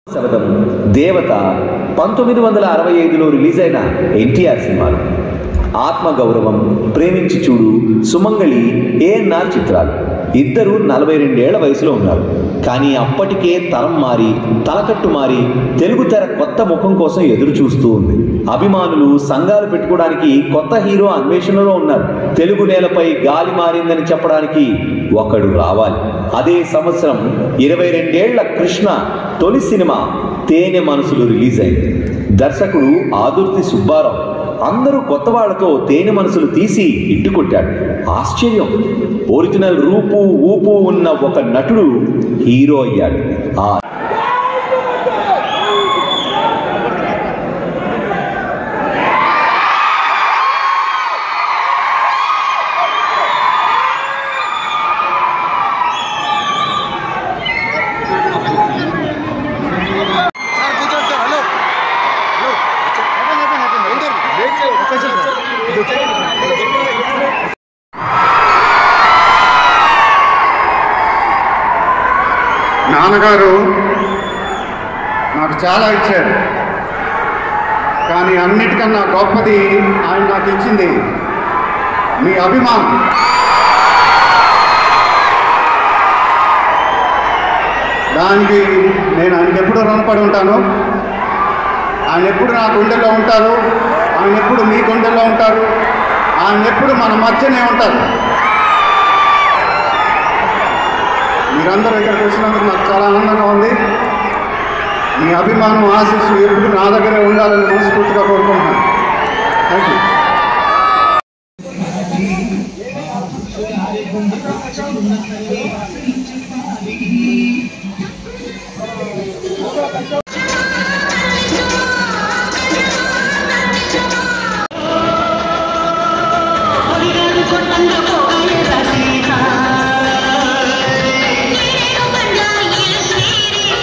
శబదం దేవత పంతొమ్మిది వందల అరవై ఐదులో రిలీజ్ అయిన ఎన్టీఆర్ సినిమాలు ఆత్మగౌరవం ప్రేమించి చూడు సుమంగళి ఏఎన్ఆర్ చిత్రాలు ఇద్దరు నలభై రెండేళ్ల వయసులో ఉన్నారు కానీ అప్పటికే తరం మారి తలకట్టు మారి తెలుగు తెర కొత్త ముఖం కోసం ఎదురు చూస్తూ ఉంది అభిమానులు సంఘాలు పెట్టుకోవడానికి కొత్త హీరో అన్వేషణలో ఉన్నారు తెలుగు నేలపై గాలి మారిందని చెప్పడానికి ఒకడు రావాలి అదే సంవత్సరం ఇరవై రెండేళ్ల కృష్ణ తొలి సినిమా తేనె మనసులు రిలీజ్ అయింది దర్శకుడు ఆదుర్తి సుబ్బారావు అందరూ కొత్త వాళ్ళతో తేనె మనసులు తీసి ఇట్టుకొట్టాడు ఆశ్చర్యం ఒరిజినల్ రూపు ఊపు ఉన్న ఒక నటుడు హీరో అయ్యాడు ఆ సార్ కూర్చోండి సార్ హలో హలో అయిపోయింది అయిపోయింది అయిపోయింది ఏంటి వెయిట్ చేయండి ఒక్క నిమిషం సార్ నాన్నగారు నాకు చాలా ఇచ్చారు కానీ అన్నిటికన్నా గొప్పది ఆయన నాకు ఇచ్చింది మీ అభిమానం దానికి నేను ఆయనకి ఎప్పుడు రుణపడి ఉంటాను ఆయన ఎప్పుడు నా గుండెల్లో ఉంటారు ఆయన ఎప్పుడు మీ గుండెల్లో ఉంటారు ఆయన ఎప్పుడు మన మధ్యనే ఉంటారు మీరందరూ ఇక్కడికి వచ్చినందుకు నాకు చాలా ఆనందంగా ఉంది మీ అభిమానం ఆశీస్సు ఎప్పుడు నా దగ్గరే ఉండాలని మనస్ఫూర్తిగా కోరుకుంటున్నాను థ్యాంక్ యూ ఒడిగాడు కొట్టంగా పోయే రసీనా నీరేడు బండాయి శ్రీరి